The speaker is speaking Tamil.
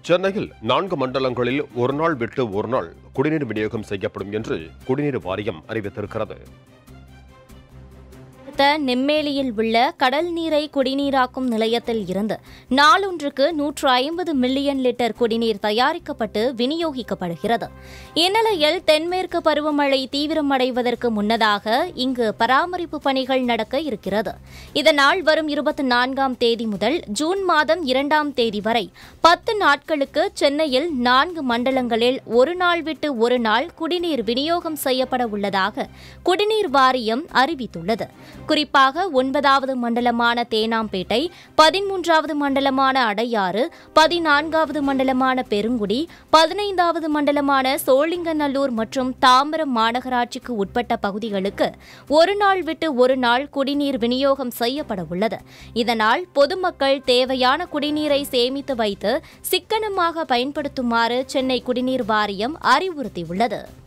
சென்னையில் நான்கு மண்டலங்களில் ஒரு நாள் விட்டு ஒரு நாள் குடிநீர் விநியோகம் செய்யப்படும் என்று குடிநீர் வாரியம் அறிவித்திருக்கிறது அடுத்த நெம்மேலியில் உள்ள கடல் நீரை குடிநீராக்கும் நிலையத்தில் இருந்து நாளொன்றுக்கு நூற்று ஐம்பது மில்லியன் லிட்டர் குடிநீர் தயாரிக்கப்பட்டு விநியோகிக்கப்படுகிறது இந்நிலையில் தென்மேற்கு பருவமழை தீவிரமடைவதற்கு முன்னதாக இங்கு பராமரிப்பு பணிகள் நடக்க இருக்கிறது இதனால் வரும் இருபத்தி நான்காம் தேதி முதல் ஜூன் மாதம் இரண்டாம் தேதி வரை பத்து நாட்களுக்கு சென்னையில் நான்கு மண்டலங்களில் ஒரு நாள் விட்டு ஒரு நாள் குடிநீர் விநியோகம் செய்யப்பட உள்ளதாக குடிநீர் வாரியம் அறிவித்துள்ளது குறிப்பாக ஒன்பதாவது மண்டலமான தேனாம்பேட்டை பதிமூன்றாவது மண்டலமான அடையாறு பதினான்காவது மண்டலமான பெருங்குடி பதினைந்தாவது மண்டலமான சோழிங்கநல்லூர் மற்றும் தாம்பரம் மாநகராட்சிக்கு உட்பட்ட பகுதிகளுக்கு ஒரு நாள் விட்டு ஒரு நாள் குடிநீர் விநியோகம் செய்யப்பட உள்ளது இதனால் பொதுமக்கள் தேவையான குடிநீரை சேமித்து வைத்து சிக்கனமாக பயன்படுத்துமாறு சென்னை குடிநீர் வாரியம் அறிவுறுத்தியுள்ளது